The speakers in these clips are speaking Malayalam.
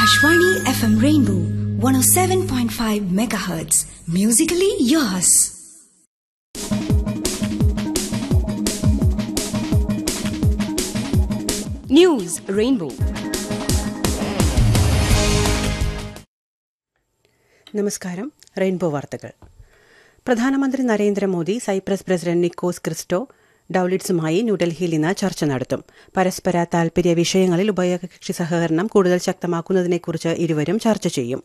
Akashvani FM Rainbow 107.5 megahertz. Musically yours. News Rainbow. നമസ്കാരം റെയിൻബോ വാർത്തകൾ പ്രധാനമന്ത്രി നരേന്ദ്രമോദി സൈപ്രസ് പ്രസിഡന്റ് നിക്കോസ് ക്രിസ്റ്റോ ഡൌലിറ്റ്സുമായി ന്യൂഡൽഹിയിൽ ഇന്ന് ചർച്ച നടത്തും പരസ്പര താൽപര്യ വിഷയങ്ങളിൽ ഉഭയകക്ഷി സഹകരണം കൂടുതൽ ശക്തമാക്കുന്നതിനെക്കുറിച്ച് ഇരുവരും ചർച്ച ചെയ്യും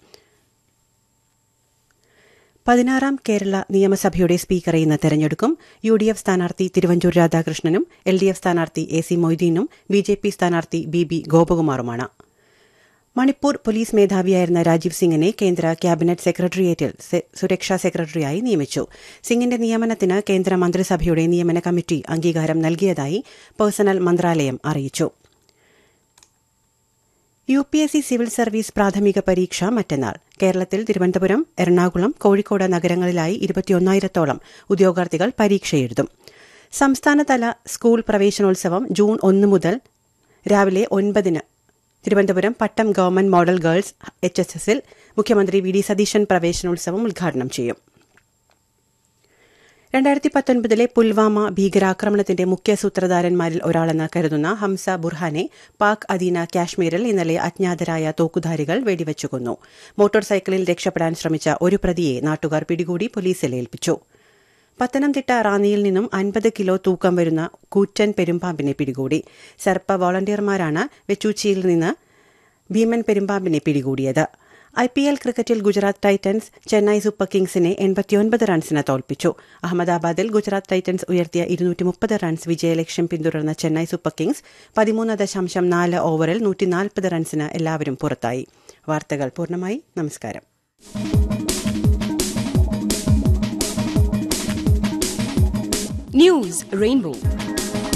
പതിനാറാം കേരള നിയമസഭയുടെ സ്പീക്കറെ ഇന്ന് തെരഞ്ഞെടുക്കും യു ഡി എഫ് സ്ഥാനാർത്ഥി തിരുവഞ്ചൂർ രാധാകൃഷ്ണനും എൽ ഡി എഫ് സ്ഥാനാർത്ഥി എ സി മൊയ്തീനും ബി ജെ പി സ്ഥാനാർത്ഥി ബി ബി ഗോപകുമാറുമാണ് മണിപ്പൂർ പോലീസ് മേധാവിയായിരുന്ന രാജീവ് സിംഗിനെ കേന്ദ്ര ക്യാബിനറ്റ് സെക്രട്ടേറിയറ്റിൽ സുരക്ഷാ സെക്രട്ടറിയായി നിയമിച്ചു സിംഗിന്റെ നിയമനത്തിന് കേന്ദ്ര മന്ത്രിസഭയുടെ നിയമന കമ്മിറ്റി അംഗീകാരം നൽകിയതായി പേഴ്സണൽ മന്ത്രാലയം അറിയിച്ചു U P S C civil service പ്രാഥമിക പരീക്ഷ മറ്റന്നാൾ കേരളത്തിൽ തിരുവനന്തപുരം എറണാകുളം കോഴിക്കോട് നഗരങ്ങളിലായി ഇരുപത്തിയൊന്നായിരത്തോളം ഉദ്യോഗാർത്ഥികൾ പരീക്ഷ എഴുതും സംസ്ഥാനതല സ്കൂൾ പ്രവേശനോത്സവം ജൂൺ ഒന്ന് മുതൽ രാവിലെ ഒൻപതിന് Thiruvananthapuram Pattom government model girls H S എസിൽ മുഖ്യമന്ത്രി വി ഡി സതീശൻ പ്രവേശനോത്സവം ഉദ്ഘാടനം ചെയ്യും രണ്ടായിരത്തി പത്തൊൻപതിലെ പുൽവാമ ഭീകരാക്രമണത്തിന്റെ മുഖ്യ സൂത്രധാരന്മാരിൽ ഒരാളെന്ന് കരുതുന്ന ഹംസ ബുർഹാനെ പാക് അധീന കാശ്മീരിൽ ഇന്നലെ അജ്ഞാതരായ തോക്കുധാരികൾ വെടിവെച്ചു കൊന്നു മോട്ടോർ സൈക്കിളിൽ രക്ഷപ്പെടാൻ ശ്രമിച്ച ഒരു പ്രതിയെ നാട്ടുകാർ പിടികൂടി പോലീസിൽ ഏൽപ്പിച്ചു പത്തനംതിട്ട റാന്നിയിൽ നിന്നും അൻപത് കിലോ തൂക്കം വരുന്ന കൂറ്റൻ പെരുമ്പാമ്പിനെ പിടികൂടി സർപ്പ വോളണ്ടിയർമാരാണ് വെച്ചൂച്ചിയിൽ നിന്ന് ഭീമൻ പെരുമ്പാമ്പിനെ പിടികൂടിയത് ഐ പി എൽ ക്രിക്കറ്റിൽ ഗുജറാത്ത് ടൈറ്റൻസ് ചെന്നൈ സൂപ്പർ കിങ്സിനെ എൺപത്തിയൊൻപത് റൺസിന് തോൽപ്പിച്ചു അഹമ്മദാബാദിൽ ഗുജറാത്ത് ടൈറ്റൻസ് ഉയർത്തിയ ഇരുന്നൂറ്റി മുപ്പത് റൺസ് വിജയലക്ഷ്യം പിന്തുടർന്ന ചെന്നൈ സൂപ്പർ കിങ്സ് പതിമൂന്ന് ദശാംശം നാല് ഓവറിൽ നൂറ്റിനാൽപ്പത് റൺസിന് എല്ലാവരും പുറത്തായി വാർത്തകൾ പൂർണ്ണമായി നമസ്കാരം News Rainbow.